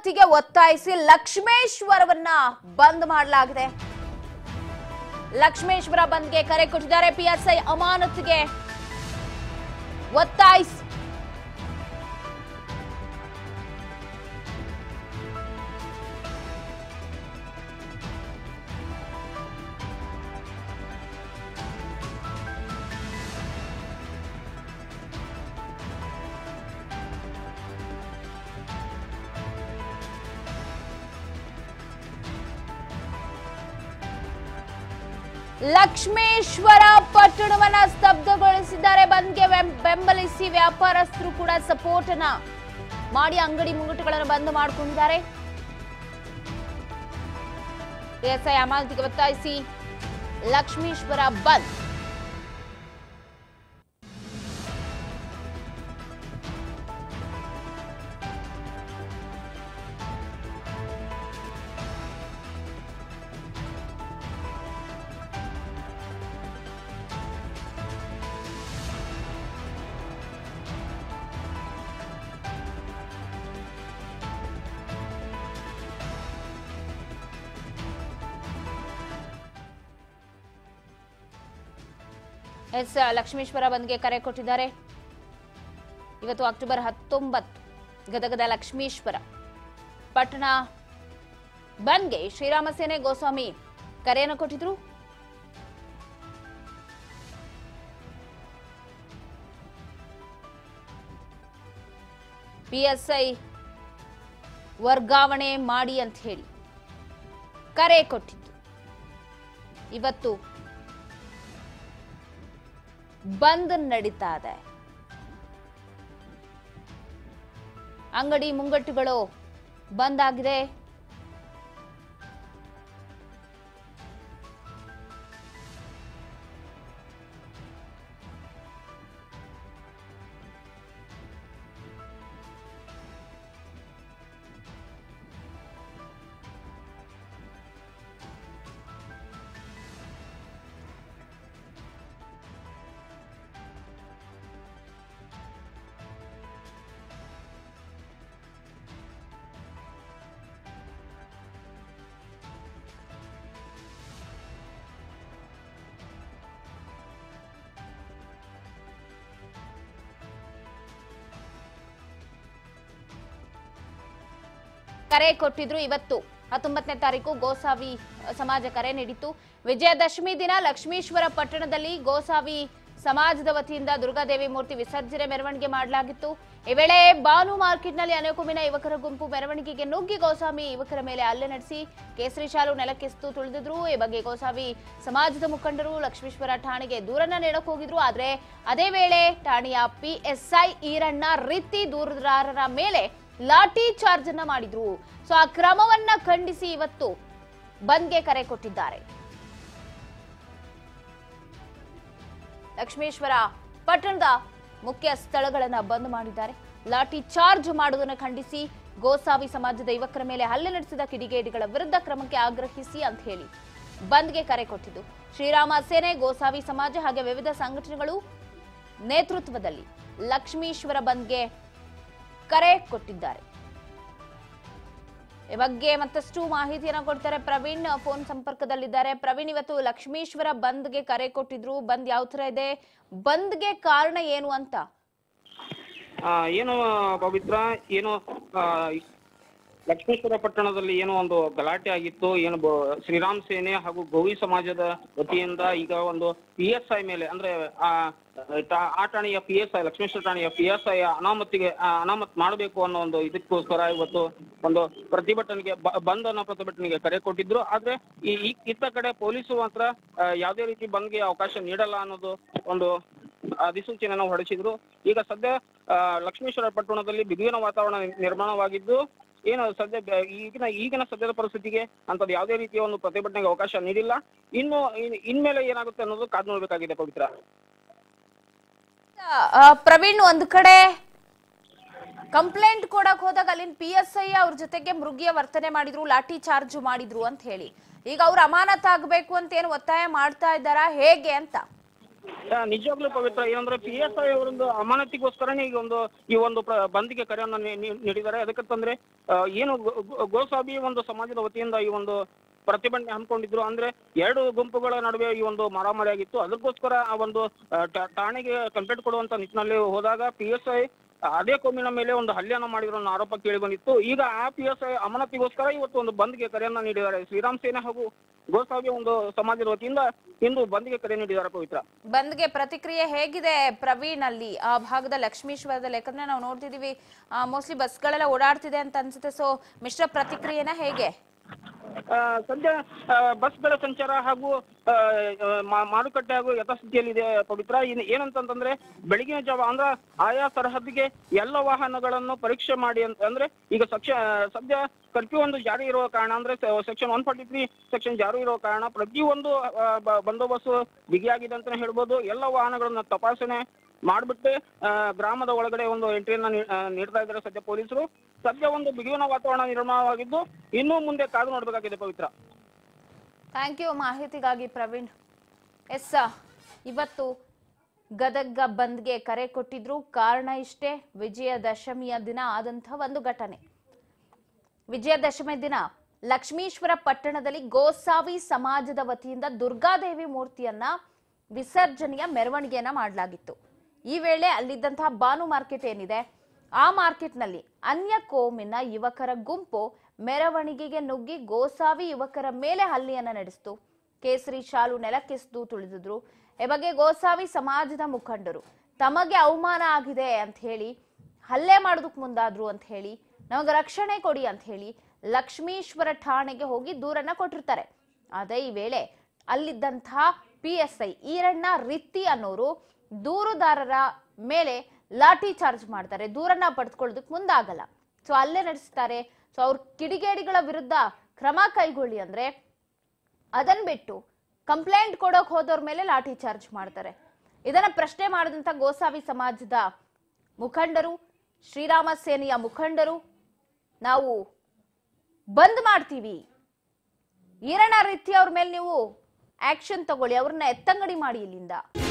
ಅಮಾನತಿಗೆ ಒತ್ತಾಯಿಸಿ ಲಕ್ಷ್ಮೇಶ್ವರವನ್ನ ಬಂದ್ ಮಾಡಲಾಗಿದೆ ಲಕ್ಷ್ಮೇಶ್ವರ ಬಂದ್ಗೆ ಕರೆ ಕೊಟ್ಟಿದ್ದಾರೆ ಪಿಎಸ್ಐ ಅಮಾನತಿಗೆ ಒತ್ತಾಯಿಸಿ ಲಕ್ಷ್ಮೇಶ್ವರ ಪಟ್ಟಣವನ್ನ ಸ್ತಬ್ಧಗೊಳಿಸಿದ್ದಾರೆ ಬಂದ್ಗೆ ಬೆಂ- ಬೆಂಬಲಿಸಿ ವ್ಯಾಪಾರಸ್ಥರು ಕೂಡ ಸಪೋರ್ಟ್ ಅನ್ನ ಮಾಡಿ ಅಂಗಡಿ ಮುಂಗಟ್ಟುಗಳನ್ನು ಬಂದ್ ಮಾಡಿಕೊಂಡಿದ್ದಾರೆ ಎಸ್ಐ ಅಮಾನತಿಗೆ ಒತ್ತಾಯಿಸಿ ಲಕ್ಷ್ಮೇಶ್ವರ ಬಂದ್ ಎಸ್ ಲಕ್ಷ್ಮೇಶ್ವರ ಬಂದ್ಗೆ ಕರೆ ಕೊಟ್ಟಿದ್ದಾರೆ ಇವತ್ತು ಅಕ್ಟೋಬರ್ ಹತ್ತೊಂಬತ್ತು ಗದಗದ ಲಕ್ಷ್ಮೇಶ್ವರ ಪಟ್ಟಣ ಬಂದ್ಗೆ ಶ್ರೀರಾಮ ಸೇನೆ ಗೋಸ್ವಾಮಿ ಕರೆಯನ್ನು ಕೊಟ್ಟಿದ್ರು ಪಿಎಸ್ಐ ವರ್ಗಾವಣೆ ಮಾಡಿ ಅಂತ ಹೇಳಿ ಕರೆ ಕೊಟ್ಟಿದ್ದು ಇವತ್ತು ಬಂದ್ ನಡೀತಾ ಇದೆ ಅಂಗಡಿ ಮುಂಗಟ್ಟುಗಳು ಬಂದ್ ಆಗಿದೆ ಕರೆ ಕೊಟ್ಟಿದ್ರು ಇವತ್ತು ಹತ್ತೊಂಬತ್ತನೇ ತಾರೀಕು ಗೋಸಾವಿ ಸಮಾಜ ಕರೆ ನೀಡಿತ್ತು ವಿಜಯದಶಮಿ ದಿನ ಲಕ್ಷ್ಮೀಶ್ವರ ಪಟ್ಟಣದಲ್ಲಿ ಗೋಸಾವಿ ಸಮಾಜದ ವತಿಯಿಂದ ದುರ್ಗಾದೇವಿ ಮೂರ್ತಿ ವಿಸರ್ಜನೆ ಮೆರವಣಿಗೆ ಮಾಡಲಾಗಿತ್ತು ಈ ವೇಳೆ ಬಾನು ಮಾರ್ಕೆಟ್ನಲ್ಲಿ ಅನೇಕುಮಿನ ಯುವಕರ ಗುಂಪು ಮೆರವಣಿಗೆಗೆ ನುಗ್ಗಿ ಗೋಸ್ವಾಮಿ ಯುವಕರ ಮೇಲೆ ಹಲ್ಲೆ ನಡೆಸಿ ಕೇಸರಿ ಶಾಲು ನೆಲಕ್ಕೆಸ್ತು ತುಳಿದಿದ್ರು ಈ ಬಗ್ಗೆ ಗೋಸಾವಿ ಸಮಾಜದ ಮುಖಂಡರು ಲಕ್ಷ್ಮೀಶ್ವರ ಠಾಣೆಗೆ ದೂರನ್ನ ನೀಡಕ್ ಹೋಗಿದ್ರು ಆದ್ರೆ ಅದೇ ವೇಳೆ ಠಾಣೆಯ ಪಿಎಸ್ಐ ಈರಣ್ಣ ರೀತಿ ದೂರದಾರರ ಮೇಲೆ ಲಾಠಿ ಚಾರ್ಜ್ ಅನ್ನ ಮಾಡಿದ್ರು ಸೊ ಆ ಕ್ರಮವನ್ನ ಖಂಡಿಸಿ ಇವತ್ತು ಬಂದ್ಗೆ ಕರೆ ಕೊಟ್ಟಿದ್ದಾರೆ ಲಕ್ಷ್ಮೇಶ್ವರ ಪಟ್ಟಣದ ಮುಖ್ಯ ಸ್ಥಳಗಳನ್ನ ಬಂದ್ ಮಾಡಿದ್ದಾರೆ ಲಾಠಿ ಚಾರ್ಜ್ ಮಾಡುವುದನ್ನು ಖಂಡಿಸಿ ಗೋಸಾವಿ ಸಮಾಜದ ಯುವಕರ ಮೇಲೆ ಹಲ್ಲೆ ನಡೆಸಿದ ಕಿಡಿಗೇಡಿಗಳ ವಿರುದ್ಧ ಕ್ರಮಕ್ಕೆ ಆಗ್ರಹಿಸಿ ಅಂತ ಹೇಳಿ ಬಂದ್ಗೆ ಕರೆ ಕೊಟ್ಟಿದ್ದು ಶ್ರೀರಾಮ ಸೇನೆ ಗೋಸಾವಿ ಸಮಾಜ ಹಾಗೆ ವಿವಿಧ ಸಂಘಟನೆಗಳು ನೇತೃತ್ವದಲ್ಲಿ ಲಕ್ಷ್ಮೀಶ್ವರ ಬಂದ್ಗೆ ಕರೆ ಕೊಟ್ಟಿದ್ದಾರೆ ಈ ಬಗ್ಗೆ ಮತ್ತಷ್ಟು ಮಾಹಿತಿಯನ್ನ ಕೊಡ್ತಾರೆ ಪ್ರವೀಣ್ ಫೋನ್ ಸಂಪರ್ಕದಲ್ಲಿದ್ದಾರೆ ಪ್ರವೀಣ್ ಇವತ್ತು ಲಕ್ಷ್ಮೀಶ್ವರ ಬಂದ್ಗೆ ಕರೆ ಕೊಟ್ಟಿದ್ರು ಬಂದ್ ಯಾವ ತರ ಇದೆ ಬಂದ್ಗೆ ಕಾರಣ ಏನು ಅಂತ ಆ, ಏನು ಪವಿತ್ರ ಏನು ಆ, ಲಕ್ಷ್ಮೇಶ್ವರ ಪಟ್ಟಣದಲ್ಲಿ ಏನೋ ಒಂದು ಗಲಾಟೆ ಆಗಿತ್ತು ಏನು ಬ- ಶ್ರೀರಾಮ್ ಸೇನೆ ಹಾಗೂ ಗೌರಿ ಸಮಾಜದ ವತಿಯಿಂದ ಈಗ ಒಂದು ಪಿ ಎಸ್ ಐ ಮೇಲೆ ಅಂದ್ರೆ ಆ ಠಾ- ಆ ಠಾಣೆಯ ಪಿ ಎಸ್ ಐ ಲಕ್ಷ್ಮೇಶ್ವರ ಠಾಣೆಯ ಪಿ ಎಸ್ ಐ ಅನಾಮತಿಗೆ ಆ, ಅನಾಮತ್ ಮಾಡಬೇಕು ಅನ್ನೋ ಒಂದು ಇದಕ್ಕೋಸ್ಕರ ಇವತ್ತು ಒಂದು ಪ್ರತಿಭಟನೆಗೆ ಬ- ಬಂದ್ ಅನ್ನೋ ಪ್ರತಿಭಟನೆಗೆ ಕರೆ ಕೊಟ್ಟಿದ್ರು ಆದ್ರೆ ಈ ಈ- ಇತ್ತ ಕಡೆ ಪೊಲೀಸರು ಮಾತ್ರ ಆ, ಯಾವುದೇ ರೀತಿ ಬಂದ್ಗೆ ಅವಕಾಶ ನೀಡಲ್ಲ ಅನ್ನೋದು ಒಂದು ಅಧಿಸೂಚನೆಯನ್ನು ಹೊರಡಿಸಿದ್ರು ಈಗ ಸದ್ಯ ಆ, ಲಕ್ಷ್ಮೇಶ್ವರ ಪಟ್ಟಣದಲ್ಲಿ ಬಿಗುವಿನ ವಾತಾವರಣ ನಿ- ನಿರ್ಮಾಣವಾಗಿದ್ದು ಏನು ಸದ್ಯ ಬ- ಈಗಿನ ಈಗಿನ ಸದ್ಯದ ಪರಿಸ್ಥಿತಿಗೆ ಅಂಥದ್ದು ಯಾವುದೇ ರೀತಿಯ ಒಂದು ಪ್ರತಿಭಟನೆಗೆ ಅವಕಾಶ ನೀಡಿಲ್ಲ ಇನ್ನು ಇನ್- ಇನ್ಮೇಲೆ ಏನಾಗುತ್ತೆ ಅನ್ನೋದು ಕಾದು ನೋಡಬೇಕಾಗಿದೆ ಪವಿತ್ರ ಆ, ಪ್ರವೀಣ್ ಒಂದ್ ಕಡೆ ಕಂಪ್ಲೇಂಟ್ ಕೊಡಕ್ ಹೋದಾಗ ಅಲ್ಲಿನ ಪಿ ಎಸ್ ಐ ಅವ್ರ ಜೊತೆಗೆ ಮೃಗಿಯ ವರ್ತನೆ ಮಾಡಿದ್ರು ಲಾಠಿ ಚಾರ್ಜ್ ಮಾಡಿದ್ರು ಅಂತ ಹೇಳಿ ಈಗ ಅವ್ರು ಅಮಾನತ್ ಆಗ್ಬೇಕು ಅಂತ ಏನು ಒತ್ತಾಯ ಮಾಡ್ತಾ ಇದ್ದಾರಾ ಹೇಗೆ ಅಂತ ಆ, ನಿಜವಾಗ್ಲೂ ಪವಿತ್ರ ಏನಂದ್ರೆ ಪಿ ಎಸ್ ಐ ಅವರೊಂದು ಅಮಾನತಿಗೋಸ್ಕರನೇ ಈಗ ಒಂದು ಈ ಒಂದು ಪ್ರ- ಬಂದ್ಗೆ ಕರೆಯನ್ನ ನೀ- ನೀ- ನೀಡಿದ್ದಾರೆ ಅದಕ್ಕಂತಂದ್ರೆ ಆ, ಏನು ಗೋ- ಗೋ- ಗೋಸಾಬಿ ಒಂದು ಸಮಾಜದ ವತಿಯಿಂದ ಈ ಒಂದು ಪ್ರತಿಭಟನೆ ಹಮ್ಮಿಕೊಂಡಿದ್ರು ಅಂದ್ರೆ ಎರಡು ಗುಂಪುಗಳ ನಡುವೆ ಈ ಒಂದು ಮಾರಾಮಾರಿ ಆಗಿತ್ತು ಅದಕ್ಕೋಸ್ಕರ ಆ ಒಂದು ಆ, ಠಾ- ಠಾಣೆಗೆ ಕಂಪ್ಲೇಂಟ್ ಕೊಡುವಂತ ನಿಟ್ಟಿನಲ್ಲಿ ಹೋದಾಗ ಪಿ ಎಸ್ ಐ ಅದೇ ಕೋಮಿನ ಮೇಲೆ ಒಂದು ಹಲ್ಲೆಯನ್ನ ಮಾಡಿರೋ ಅನ್ನೋ ಆರೋಪ ಕೇಳಿ ಬಂದಿತ್ತು ಈಗ ಆ ಪಿ ಎಸ್ ಐ ಅಮಾನತಿಗೋಸ್ಕರ ಇವತ್ತು ಒಂದು ಬಂದ್ಗೆ ಕರೆಯನ್ನ ನೀಡಿದ್ದಾರೆ ಶ್ರೀರಾಮ್ ಸೇನೆ ಹಾಗೂ ಗೋಸಾಬಿ ಒಂದು ಸಮಾಜದ ವತಿಯಿಂದ ಇಂದು ಬಂದ್ಗೆ ಕರೆ ನೀಡಿದ್ದಾರೆ ಪವಿತ್ರ ಬಂದ್ಗೆ ಪ್ರತಿಕ್ರಿಯೆ ಹೇಗಿದೆ ಪ್ರವೀಣ್ ಅಲ್ಲಿ ಆ ಭಾಗದ ಲಕ್ಷ್ಮೀಶ್ವರದಲ್ಲಿ ಯಾಕಂದ್ರೆ ನಾವು ನೋಡ್ತಿದೀವಿ ಮೋಸ್ಟ್ಲಿ ಬಸ್ಗಳೆಲ್ಲ ಓಡಾಡ್ತಿದೆ ಅಂತ ಅನ್ಸುತ್ತೆ ಸೊ ಮಿಶ್ರ ಪ್ರತಿಕ್ರಿಯೆನ ಹೇಗೆ ಆ, ಸದ್ಯ ಆ, ಬಸ್ಗಳ ಸಂಚಾರ ಹಾಗೂ ಆ, ಆ, ಮಾ- ಮಾರುಕಟ್ಟೆ ಹಾಗೂ ಯಥಾಸ್ಥಿತಿಯಲ್ಲಿದೆ ಪವಿತ್ರ ಇನ್ನು ಏನಂತಂತಂದ್ರೆ ಬೆಳಗಿನ ಜಾವ ಅಂದ್ರ ಆಯಾ ಸರಹದ್ದಿಗೆ ಎಲ್ಲ ವಾಹನಗಳನ್ನು ಪರೀಕ್ಷೆ ಮಾಡಿ ಅಂತ ಅಂದ್ರೆ ಈಗ ಸಕ್ಷ ಸದ್ಯ ಕರ್ಫ್ಯೂ ಒಂದು ಜಾರಿ ಇರುವ ಕಾರಣ ಅಂದ್ರೆ section one forty three section ಜಾರಿ ಇರುವ ಕಾರಣ ಪ್ರತಿಯೊಂದು ಆ, ಬ- ಬಂದೋಬಸ್ತ್ ಬಿಗಿಯಾಗಿದೆ ಅಂತಾನೆ ಹೇಳ್ಬೋದು ಎಲ್ಲ ವಾಹನಗಳನ್ನ ತಪಾಸಣೆ ಮಾಡ್ಬಿಟ್ಟು ಆ, ಗ್ರಾಮದ ಒಳಗಡೆ ಒಂದು ಎಂಟ್ರಿಯನ್ನ ನೀ- ಆ, ನೀಡ್ತಾ ಇದ್ದಾರೆ ಸದ್ಯ ಪೊಲೀಸರು ಸದ್ಯ ಒಂದು ಬಿಗುವಿನ ವಾತಾವರಣ ನಿರ್ಮಾಣವಾಗಿದ್ದು ಇನ್ನೂ ಮುಂದೆ ಕಾದು ನೋಡ್ಬೇಕಾಗಿದೆ ಪವಿತ್ರ ಥ್ಯಾಂಕ್ ಯು ಮಾಹಿತಿಗಾಗಿ ಪ್ರವೀಣ್ ಎಸ್ ಇವತ್ತು ಗದಗ ಬಂದ್ಗೆ ಕರೆ ಕೊಟ್ಟಿದ್ರು ಕಾರಣ ಇಷ್ಟೇ ವಿಜಯದಶಮಿಯ ದಿನ ಆದಂತಹ ಒಂದು ಘಟನೆ ವಿಜಯದಶಮಿ ದಿನ ಲಕ್ಷ್ಮೀಶ್ವರ ಪಟ್ಟಣದಲ್ಲಿ ಗೋಸಾವಿ ಸಮಾಜದ ವತಿಯಿಂದ ದುರ್ಗಾದೇವಿ ಮೂರ್ತಿಯನ್ನ ವಿಸರ್ಜನೆಯ ಮೆರವಣಿಗೆಯನ್ನ ಮಾಡಲಾಗಿತ್ತು ಈ ವೇಳೆ ಅಲ್ಲಿದ್ದಂತಹ ಬಾನು ಮಾರ್ಕೆಟ್ ಏನಿದೆ ಆ ಮಾರ್ಕೆಟ್ನಲ್ಲಿ ಅನ್ಯ ಕೋಮಿನ ಯುವಕರ ಗುಂಪು ಮೆರವಣಿಗೆಗೆ ನುಗ್ಗಿ ಗೋಸಾವಿ ಯುವಕರ ಮೇಲೆ ಹಲ್ಲೆಯನ್ನ ನಡೆಸಿತು ಕೇಸರಿ ಶಾಲು ನೆಲಕ್ಕೆಸೆದು ತುಳಿದಿದ್ರು ಈ ಬಗ್ಗೆ ಗೋಸಾವಿ ಸಮಾಜದ ಮುಖಂಡರು ತಮಗೆ ಅವಮಾನ ಆಗಿದೆ ಅಂತ ಹೇಳಿ ಹಲ್ಲೆ ಮಾಡೋದಕ್ಕೆ ಮುಂದಾದ್ರು ಅಂತ ಹೇಳಿ ನಮಗೆ ರಕ್ಷಣೆ ಕೊಡಿ ಅಂತ ಹೇಳಿ ಲಕ್ಷ್ಮೀಶ್ವರ ಠಾಣೆಗೆ ಹೋಗಿ ದೂರನ್ನ ಕೊಟ್ಟಿರ್ತಾರೆ ಅದೇ ಈ ವೇಳೆ ಅಲ್ಲಿದ್ದಂತಹ P S I Iranna Ritti ಅನ್ನೋರು ದೂರುದಾರರ ಮೇಲೆ ಲಾಠಿ ಚಾರ್ಜ್ ಮಾಡ್ತಾರೆ ದೂರನ್ನ ಪಡೆದುಕೊಳ್ಳೋದಕ್ಕೆ ಮುಂದಾಗಲ್ಲ ಸೊ ಅಲ್ಲೇ ನಡೆಸ್ತಾರೆ ಸೊ ಅವ್ರ ಕಿಡಿಗೇಡಿಗಳ ವಿರುದ್ಧ ಕ್ರಮ ಕೈಗೊಳ್ಳಿ ಅಂದ್ರೆ ಅದನ್ ಬಿಟ್ಟು ಕಂಪ್ಲೇಂಟ್ ಕೊಡೋಕ್ ಹೋದವ್ರ ಮೇಲೆ ಲಾಠಿ ಚಾರ್ಜ್ ಮಾಡ್ತಾರೆ ಇದನ್ನ ಪ್ರಶ್ನೆ ಮಾಡಿದಂತ ಗೋಸಾವಿ ಸಮಾಜದ ಮುಖಂಡರು ಶ್ರೀರಾಮ ಸೇನೆಯ ಮುಖಂಡರು ನಾವು ಬಂದ್ ಮಾಡ್ತೀವಿ ಈರಣ್ಣ ರೀತಿ ಅವ್ರ ಮೇಲೆ ನೀವು ಆಕ್ಷನ್ ತಗೊಳ್ಳಿ ಅವ್ರನ್ನ ಎತ್ತಂಗಡಿ ಮಾಡಿ ಇಲ್ಲಿಂದ